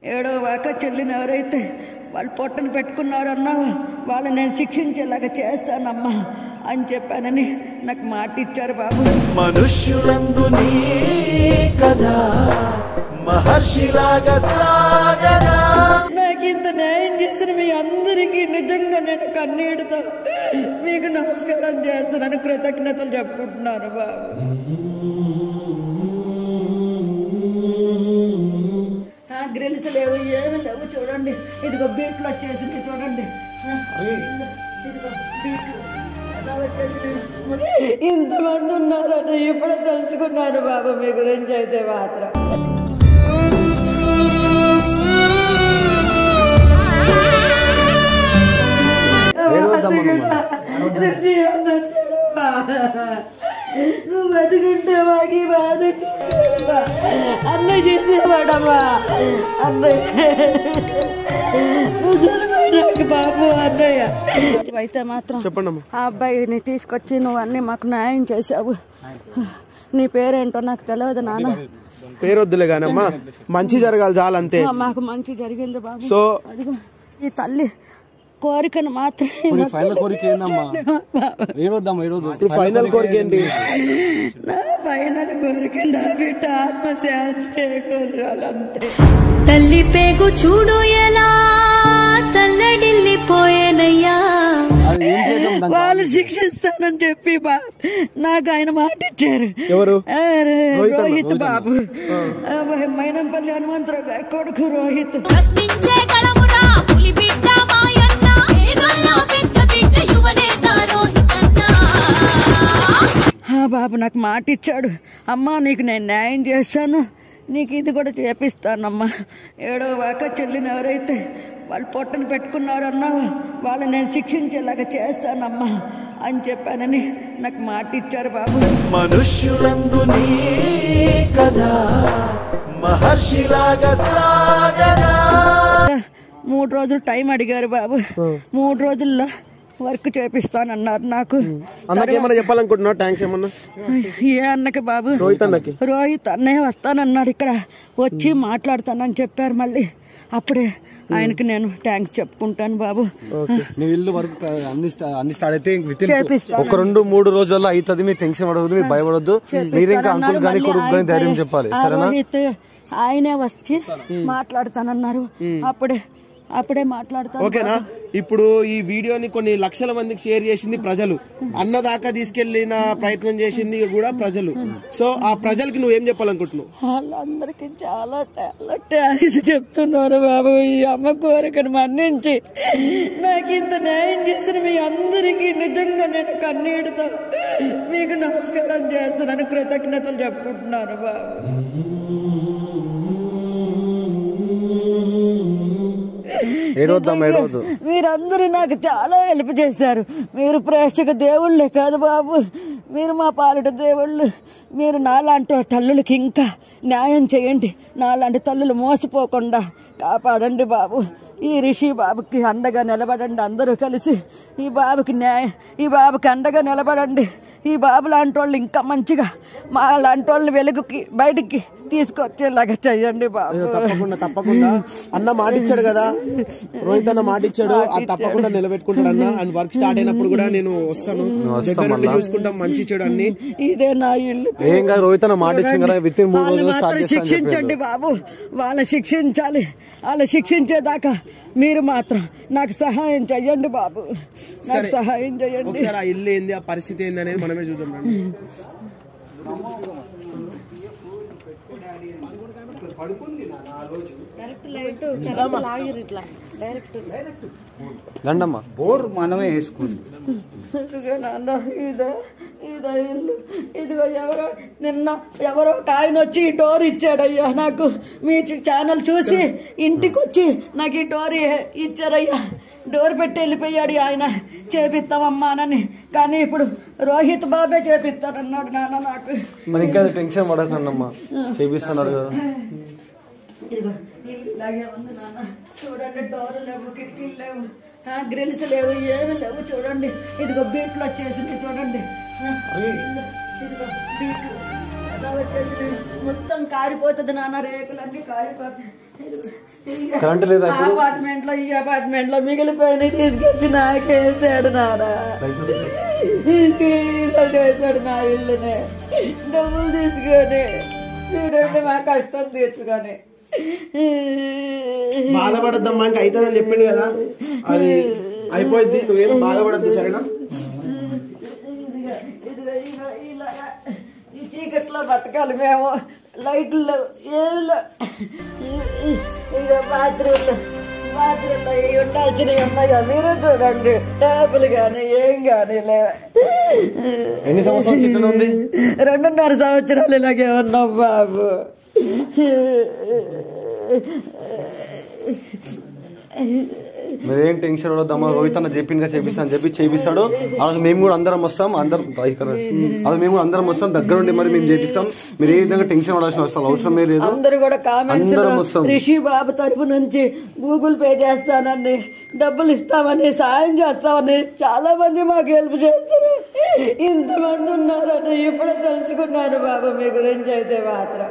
ఏడో వాక చెల్లిని ఎవరైతే వాళ్ళు పొట్టను పెట్టుకున్నారన్నా వాళ్ళు నేను శిక్షించేలాగా చేస్తానమ్మా అని చెప్పానని నాకు మాట ఇచ్చారు బాబు మనుష్యులందు నీ కథ మహర్షిలాగా సాగనా నాకు ఇంత న్యాయం చేసిన మీ అందరికీ నిజంగా నేను కన్నీటితో మీకు నమస్కారం చేస్తున్నాను కృతజ్ఞతలు చెప్పుకుంటున్నాను బాబు ఆ గ్రిల్స్ లేవు ఏమి లేవు చూడండి ఇదిగో బీట్లు వచ్చేసింది చూడండి ఆ, ఇదిగో బీట్లు ఎలా వచ్చేసినాయి. ఇంతమంది ఉన్నారని ఇప్పుడే తెలుసుకున్నాను బాబు మీ గురించి అయితే మాత్రం నువ్వు బతుకుంటే మాకి బాధ అన్నయ్య చేసేవాడమ్మా అన్నయ్య నువ్వు చనిపోయాక బాబు అన్నయ్య అయితే మాత్రం చెప్పండమ్మా ఆ అబ్బాయిని తీసుకొచ్చి నువ్వు అన్ని మాకు న్యాయం చేసావు నీ పేరేంటో నాకు తెలియదు నాన్న పేరు వద్దులే కానీ అమ్మా మంచి జరగాలి చాలు అంతే మాకు మంచి జరిగింది బాబు సో అదిగో ఈ తల్లి కోరికను మాత్రమే ఫైనల్ కోరిక ఏందమ్మా ఏడొద్దాం ఏడొద్దు ఇప్పుడు ఫైనల్ కోరిక ఏంటి నా ఫైనల్ కోరిక నా బిడ్డ ఆత్మశాంతి చేకూరాలంతే తల్లి పేగు చూడు ఎలా తల్లడిల్లిపోయేనయ్యా అది ఏం చేద్దాం దానికి? వాళ్ళు శిక్షిస్తానని చెప్పి బా నాకు ఆయన మాట ఇచ్చారు ఎవరు ఆ, రోహిత్ బాబు ఆ, మైనంపల్లి హనుమంతరావు గారి కొడుకు రోహిత్ ప్రశ్నించే గలమురా పులి బిడ్డ మాయన్న పేదల్లో పెద్ద బిడ్డ యువనేత రోహితన్న ఆ బాబు నాకు మాట ఇచ్చాడు అమ్మా నీకు నేను న్యాయం చేశాను నీకు ఇది కూడా చేపిస్తానమ్మా ఏడో వాక చెల్లిని ఎవరైతే వాళ్ళు పొట్టను పెట్టుకున్నారన్నా వాళ్ళు నేను శిక్షించేలాగా చేస్తానమ్మా అని చెప్పానని నాకు మాట ఇచ్చారు బాబు మనుష్యులందు నీ కథ మహర్షిలాగా సాగనా మూడు రోజులు టైం అడిగారు బాబు మూడు రోజుల్లో వర్క్ చేపిస్తానన్నారు నాకు అన్నకి ఏమన్నా చెప్పాలనుకుంటున్నావు థ్యాంక్స్ ఏమన్నా ఏ అన్నకి బాబు రోహిత్ అన్నకి రోహిత్ అన్నయ్య వస్తానన్నాడు ఇక్కడ వచ్చి మాట్లాడతానని చెప్పారు మళ్ళీ అప్పుడే ఆయనకి నేను థ్యాంక్స్ చెప్పుకుంటాను బాబు మీ ఇల్లు వరకు అన్ని స్టా- అన్ని స్టార్ట్ అయితే విత్ చేపిస్తాను. ఒక రెండు మూడు రోజుల్లో అవుతుంది మీరు టెన్షన్ పడవద్దు మీరు భయపడొద్దు మీరు ఇంకా అంకుల్ కానీ కొడుకు కానీ ధైర్యం చెప్పాలి ఆ సరేనా రోహిత్ ఆయనే వచ్చి మాట్లాడతానన్నారు అప్పుడే అప్పుడే మాట్లాడతాను ఓకేనా ఇప్పుడు ఈ వీడియోని కొన్ని లక్షల మందికి షేర్ చేసింది ప్రజలు అన్న దాకా తీసుకెళ్లిన ప్రయత్నం చేసింది కూడా ప్రజలు సో ఆ ప్రజలకి నువ్వు ఏం చెప్పాలనుకుంటున్నావు వాళ్ళందరికీ చాలా చాలా థ్యాంక్స్ చెప్తున్నారు బాబు ఈ అమ్మ కోరికను మన్నించి నాకు ఇంత న్యాయం చేసిన మీ అందరికీ నిజంగా నేను కన్నీటితో మీకు నమస్కారం చేస్తున్నాను కృతజ్ఞతలు చెప్పుకుంటున్నాను బాబు ఏడవద్దాం ఏడవద్దు మీరందరూ నాకు చాలా హెల్ప్ చేశారు మీరు ప్రేక్షక దేవుళ్ళే కాదు బాబు మీరు మా పాలిట దేవుళ్ళు మీరు నాలాంటి తల్లులకి ఇంకా న్యాయం చేయండి నాలాంటి తల్లులు మోసపోకుండా కాపాడండి బాబు ఈ రిషి బాబుకి అండగా నిలబడండి అందరూ కలిసి ఈ బాబుకి న్యాయం ఈ బాబుకి అండగా నిలబడండి ఈ బాబు లాంటి వాళ్ళు ఇంకా మంచిగా మా లాంటి వాళ్ళని వెలుగుకి బయటికి తీసుకొచ్చేలాగా చెయ్యండి బాబు అయ్యో, తప్పకుండా తప్పకుండా అన్న మాట ఇచ్చాడు కదా రోహిత్ అన్న మాట ఇచ్చాడు అది తప్పకుండా నిలబెట్టుకుంటాడు అన్న అండ్ వర్క్ స్టార్ట్ అయినప్పుడు కూడా నేను వస్తాను దగ్గర నుండి చూసుకుంటాం మంచి ఇచ్చాడు అన్ని ఇదే నా ఇల్లు ఏం కాదు రోహిత్ అన్న మాట ఇచ్చింది కదా విత్ ఇన్ మూడు వాళ్ళు రోజులు స్టార్ట్ మాత్రం చేస్తా అని శిక్షించండి చెప్పాడు బాబు వాళ్ళ శిక్షించాలి వాళ్ళ శిక్షించేదాకా మీరు మాత్రం నాకు సహాయం చెయ్యండి బాబు నాకు సహాయం చేయండి ఒకసారి ఆ ఇల్లు ఏంది ఆ పరిస్థితి ఏంది అనేది మనమే చూద్దాం రండి. దండమ్మా బోర్ మనమే వేసుకుంది ఇదిగో నాన్న ఇదే ఇదే ఇల్లు ఇదిగో ఎవరో నిన్న ఎవరో ఒక ఆయన వచ్చి ఈ డోర్ ఇచ్చాడయ్యా నాకు మీ ఛానల్ చూసి ఇంటికి వచ్చి నాకు ఈ డోర్ ఇ- ఇచ్చారయ్యా డోర్ పెట్టి వెళ్ళిపోయాడు ఈ ఆయన చేపిస్తామమ్మానని కానీ ఇప్పుడు రోహిత్ బాబే చేపిస్తానన్నాడు నాన్న నాకు మరి ఇంకా టెన్షన్ పడకండమ్మా చేపిస్తున్నారు కదా ఇదిగో ఇల్లు ఇలాగే ఉంది నాన్న చూడండి డోర్ లేవు కిటికీలు లేవు ఆ, గ్రిల్స్ లేవు ఏమి లేవు చూడండి ఇదిగో బీట్లు వచ్చేసింది చూడండి ఆ, ఇల్లు, ఇదిగో బీట్లు ఎలా వచ్చేసింది మొత్తం కారిపోతుంది నాన్న రేకులన్నీ కారిపోతాయి ఇదిగో ఈ కరెంట్ లేదా ఇప్పుడు అపార్ట్మెంట్ లో ఈ అపార్ట్మెంట్ లో మిగిలిపోయిన తీసుకొచ్చి నాకేసాడు నాడా తీసుకేసాడు నా ఇల్లునే డబ్బులు తీసుకొని చూడండి మా కష్టం తీర్చుకొని బాధపడద్దమ్మా ఇంకా అవుతుందని చెప్పిండు కదా అది అయిపోయింది నువ్వేం బాధపడద్దు సరేనా ఇదిగో, ఇదిగో, ఇలా, ఇలాగా ఈ చీకట్లో బతకాలి మేము లైట్లు లేవు ఏమి లేవు ఇక బాత్రూంలో బాత్రూంలో ఇవి ఉండాల్సినవి ఉన్నాయా మీరే చూడండి టేబుల్ కానీ ఏం కానీ లేవు ఎన్ని సంవత్సరాలు చిట్టన ఉంది రెండున్నర సంవత్సరాలు ఇలాగే ఉన్నాం బాబు మీరు ఏం టెన్షన్ పడొద్దమ్మా రోహిత్ అన్న చెప్పిందిగా చేపిస్తా అని చెప్పి చేపిస్తాడు ఆ రోజు మేము కూడా అందరం వస్తాం అందరం ఇక్కడ ఆ రోజు మేము కూడా అందరం వస్తాం దగ్గర ఉండి మరి మేము చేపిస్తాం మీరు ఏ విధంగా టెన్షన్ పడాల్సిన అవసరం అవసరం లేదు అందరూ కూడా కామెంట్స్ అందరం వస్తాం. రిషి బాబు తరపు నుంచి గూగుల్ పే చేస్తానని డబ్బులు ఇస్తామని సాయం చేస్తామని చాలా మంది మాకు హెల్ప్ చేస్తారు ఇంతమంది ఉన్నారని ఇప్పుడే తెలుసుకున్నాను బాబు మీ గురించి అయితే మాత్రం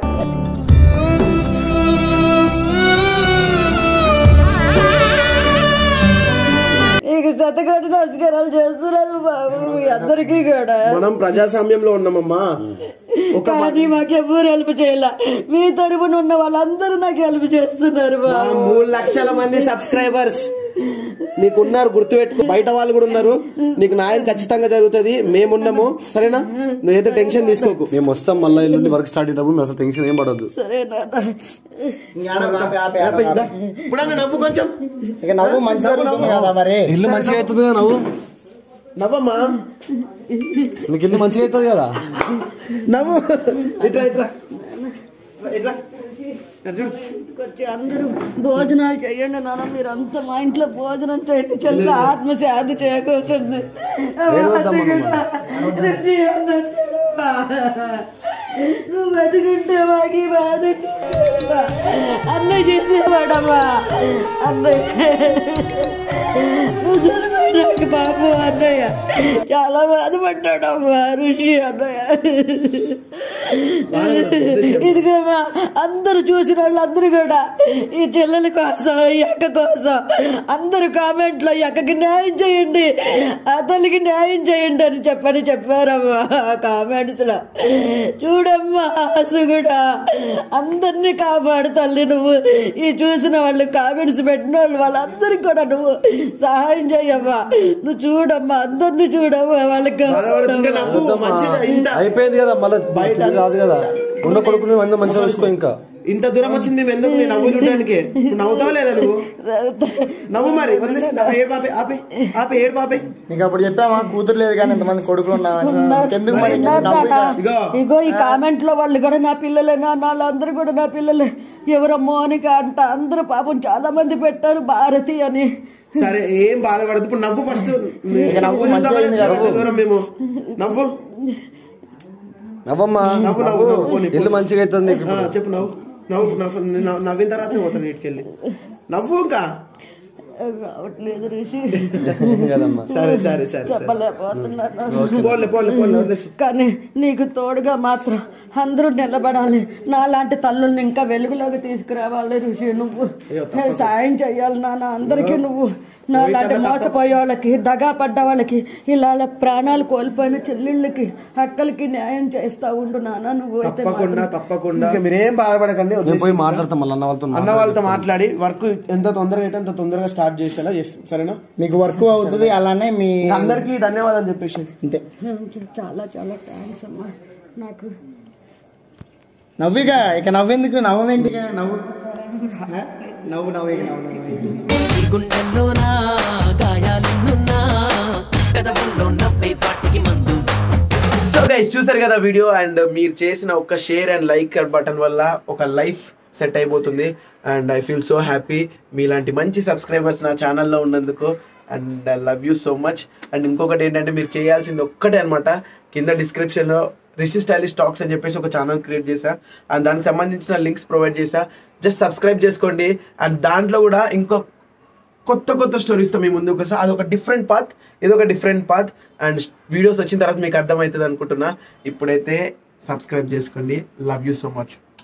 మీకు శతకోటి నమస్కారాలు చేస్తున్నాను బాబు మీ అందరికీ కూడా మనం ప్రజాస్వామ్యంలో ఉన్నామమ్మా ఒక కానీ మాకెవ్వరు హెల్ప్ చేయాల మీ తరపున ఉన్న వాళ్ళందరూ నాకు హెల్ప్ చేస్తున్నారు ఆ బాబు మూడు లక్షల మంది సబ్స్క్రైబర్స్ నీకు ఉన్నారు గుర్తుపెట్టుకో బయట వాళ్ళు కూడా ఉన్నారు నీకు న్యాయం ఖచ్చితంగా జరుగుతుంది మేమున్నాము సరేనా నువ్వైతే టెన్షన్ తీసుకోకు మేము వస్తాం మళ్ళీ ఎల్లుండి వర్క్ స్టార్ట్ అయ్యేటప్పుడు మీరు అసలు టెన్షన్ ఏం పడద్దు సరే నాన్న ఇప్పుడన్నా నవ్వు కొంచెం ఇక నవ్వు మంచిగా జరుగుతుంది కదా మరి ఇల్లు మంచిగా అవుతుంది కదా నువ్వు నవ్వమ్మా నీకు ఇల్లు మంచిగా అవుతుంది కదా నవ్వు ఇట్లా ఇట్లా ఇట్లా అర్జున్ వచ్చి అందరూ భోజనాలు చేయండి నాన్న మీరు అంతా మా ఇంట్లో భోజనం చేయండి చెల్లి ఆత్మశాంతి చేకూరుతుంది రుచి అందచేయమ్మా. నువ్వు బతుకుంటే మాకి బాధ ఉండేదమ్మా. అన్నయ్య చేసేవాడమ్మా అన్నయ్య నువ్వు చనిపోయినాక బాబు అన్నయ్య చాలా బాధపడ్డాడమ్మా ఋషి అన్నయ్య ఇదిగోమా అందరూ చూసిన వాళ్ళందరూ కూడా ఈ చెల్లెల కోసం ఈ అక్క కోసం అందరూ కామెంట్ లో ఈ అక్కకి న్యాయం చేయండి ఆ తల్లికి న్యాయం చేయండి అని చెప్పని చెప్పారమ్మా కామెంట్స్ లో చూడమ్మా సుగుడా అందరినీ కాపాడు తల్లి నువ్వు ఈ చూసిన వాళ్ళు కామెంట్స్ పెట్టిన వాళ్ళు వాళ్ళందరికీ కూడా నువ్వు సహాయం చేయమ్మా నువ్వు చూడమ్మా అందరినీ చూడమ్మా వాళ్ళకి బాధపడకు, ఇంకా నవ్వు మంచిదా ఇంత అయిపోయింది కదా మళ్ళీ బయట కాదు కదా ఉన్న కొడుకుని మంది మంచిగా చూసుకో ఇంకా ఇంత దూరం వచ్చింది మేము ఎందుకు నీ నవ్వు చూడడానికి నువ్వు నవ్వుతావా లేదా నువ్వు నవ్వు మరి వదిలేసి నవ్వు, ఏడు పాపే ఆపే ఆపే ఏడు పాపే నీకు అప్పుడు చెప్పామా కూతురు లేదు కానీ ఇంతమంది కొడుకులు ఉన్నామని ఎందుకు మరి ఇంకా ఉన్నారు నవ్వు నాన్న. ఇగో. ఇగో ఈ కామెంట్ లో వాళ్ళు కూడా నా పిల్లలే నా వాళ్ళందరూ కూడా నా పిల్లలే ఎవరో మోనిక అంట అందరూ పాపం చాలా మంది పెట్టారు భారతి అని సరే ఏం బాధపడదు ఇప్పుడు నవ్వు ఫస్ట్ నవ్వు మంచిగా చూద్దామని అయింది కదా. ఇంత దూరం మేము నవ్వు నవ్వమ్మా నవ్వు నవ్వు నవ్వు పోనీ, ఇల్లు మంచిగా అవుతుంది నీకు ఆ, చెప్పు నవ్వు నవ్వు నవ్వు నవ్వు- నవ్విన తర్వాత నేను పోతాను ఇంటికెళ్ళి నవ్వు ఇంకా రావట్లేదు ఋషి కదమ్మా సరే సరే సరే సరే చెప్పలేకపోతున్నాను పోలే పోలే పోలే వదిలేసి కానీ నీకు తోడుగా మాత్రం అందరూ నిలబడాలి నాలాంటి తల్లుల్ని ఇంకా వెలుగులోకి తీసుకురావాలి ఋషి నువ్వు సాయం చెయ్యాలి నాన్న అందరికీ నువ్వు నాలాంటి మోసపోయే వాళ్ళకి దగా పడ్డ వాళ్ళకి ఇలా ప్రాణాలు కోల్పోయిన చెల్లెళ్ళకి అక్కలకి న్యాయం చేస్తా ఉండు నాన్న నువ్వు అయితే తప్పకుండా తప్పకుండా ఇంకా మీరేం బాధపడకండి నేను వదిలేసి. పోయి మాట్లాడతాం మళ్ళీ అన్న వాళ్ళతో అన్న వాళ్ళతో మాట్లాడి వర్క్ ఎంత తొందరగా అయితే అంత తొందరగా స్టార్ట్ చేసేలా చేస్తాం సరేనా నీకు వర్క్ అవుతుంది అలానే మీ ఇంకా అందరికీ ధన్యవాదాలు చెప్పేసి అంతే చాలా చాలా థ్యాంక్స్ అమ్మా నాకు నవ్విగా ఇక నవ్వెందుకు నవ్వేంటిగా నవ్వు ఆ? నవ్వు నవ్వు ఇక నవ్వు నవ్వు ఈ గుండెల్లోనా గాయాలెన్నున్నా పెదవుల్లో నవ్వే వాటికి మందు సో గైస్ చూసారు కదా వీడియో అండ్ మీరు చేసిన ఒక షేర్ అండ్ లైక్ బటన్ వల్ల ఒక లైఫ్ సెట్ అయిపోతుంది and I feel so happy మీలాంటి మంచి సబ్స్క్రైబర్స్ నా ఛానల్లో ఉన్నందుకు and I love you so much and ఇంకొకటి ఏంటంటే మీరు చేయాల్సింది ఒక్కటే అనమాట కింద డిస్క్రిప్షన్లో రిషి స్టైలిష్ స్టాక్స్ అని చెప్పేసి ఒక ఛానల్ క్రియేట్ చేశా అండ్ దానికి సంబంధించిన లింక్స్ ప్రొవైడ్ చేశా జస్ట్ సబ్స్క్రైబ్ చేసుకోండి అండ్ దాంట్లో కూడా ఇంకో కొత్త కొత్త స్టోరీస్తో మీ ముందుకు వస్తా అదొక డిఫరెంట్ పాత్ ఇదొక డిఫరెంట్ పాత్ అండ్ వీడియోస్ వచ్చిన తర్వాత మీకు అర్థమవుతుంది అనుకుంటున్నా ఇప్పుడైతే సబ్స్క్రైబ్ చేసుకోండి లవ్ యూ సో మచ్